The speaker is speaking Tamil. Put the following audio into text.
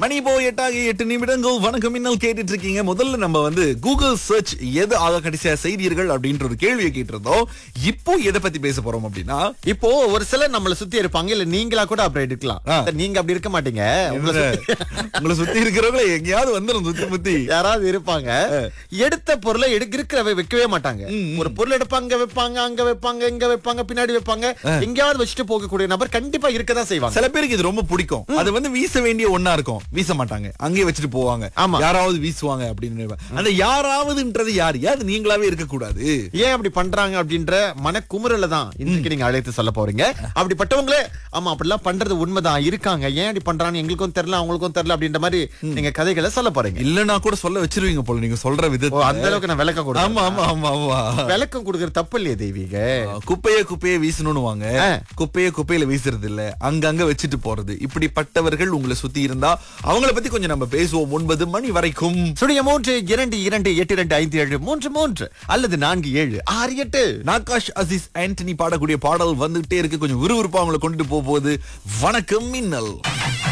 மணி போ எட்டாகி எட்டு நிமிடங்கள் வணக்கம் மின்னல் கேட்டுட்டு இருக்கீங்க முதல்ல நம்ம வந்து கூகுள் சர்ச் எது ஆக கடைசியா செய்தீர்கள் அப்படின்ற ஒரு கேள்வியை கேட்டிருந்தோம் இப்போ எதை பத்தி பேச போறோம் அப்படின்னா இப்போ ஒரு சிலர் நம்மள சுத்தி இருப்பாங்க இல்ல நீங்களா கூட அப்படி இருக்கலாம் ஆ. நீங்க அப்படி இருக்க மாட்டீங்க உங்களை சுத்தி உங்களை சுத்தி இருக்கிறவங்கள எங்கேயாவது வந்துடும் சுத்தி முத்தி யாராவது இருப்பாங்க எடுத்த பொருளை எடுக்க இருக்கிற வைக்கவே மாட்டாங்க ஒரு பொருள் எடுப்பாங்க வைப்பாங்க அங்க வைப்பாங்க இங்க வைப்பாங்க பின்னாடி வைப்பாங்க எங்கேயாவது வச்சுட்டு போகக்கூடிய நபர் கண்டிப்பா இருக்கதான் செய்வாங்க சில பேருக்கு இது ரொம்ப பிடிக்கும் அது வந்து வீச வேண்டிய ஒண்ணா இருக்கும் வீச மாட்டாங்க அங்கேயே வச்சுட்டு போவாங்க ஆமா. யாராவது வீசுவாங்க அப்படின்னு நினைப்பாங்க. அந்த யாராவதுன்றது யார் யார் நீங்களாவே இருக்க கூடாது ஏன் அப்படி பண்றாங்க அப்படின்ற மனக்குமுறல தான் இன்னைக்கு நீங்க அழைத்து சொல்ல போறீங்க அப்படிப்பட்டவங்களே ஆமா அப்படிலாம் பண்றது உண்மைதான் இருக்காங்க ஏன் அப்படி பண்றாங்க எங்களுக்கும் தெரியல அவங்களுக்கும் தெரியல அப்படின்ற மாதிரி நீங்க கதைகளை சொல்ல போறீங்க இல்லனா கூட சொல்ல வச்சிருவீங்க போல நீங்க சொல்ற ஓ, விதத்தை அந்த அளவுக்கு நான் விளக்கம் ஆமா கொடுத்தேன் ஆமா ஆமா ஆமா விளக்கம் கொடுக்கற தப்பு இல்லையே தெய்வீக குப்பைய குப்பைய வீசணும்னு வாங்க ஆ. குப்பைய குப்பையில வீசுறது இல்ல அங்கங்க வச்சுட்டு போறது இப்படிப்பட்டவர்கள் உங்களை சுத்தி இருந்தா அவங்கள பத்தி கொஞ்சம் நம்ம பேசுவோம் ஒன்பது மணி வரைக்கும் சுடிய மூன்று இரண்டு இரண்டு எட்டு இரண்டு ஐந்து ஏழு மூன்று மூன்று அல்லது நான்கு ஏழு ஆறு எட்டு நாகாஷ் அசிஸ் ஆண்டனி பாடக்கூடிய பாடல் வந்துகிட்டே இருக்கு கொஞ்சம் விறுவிறுப்பா அவங்களை கொண்டுட்டு போக போகுது வணக்கம் மின்னல்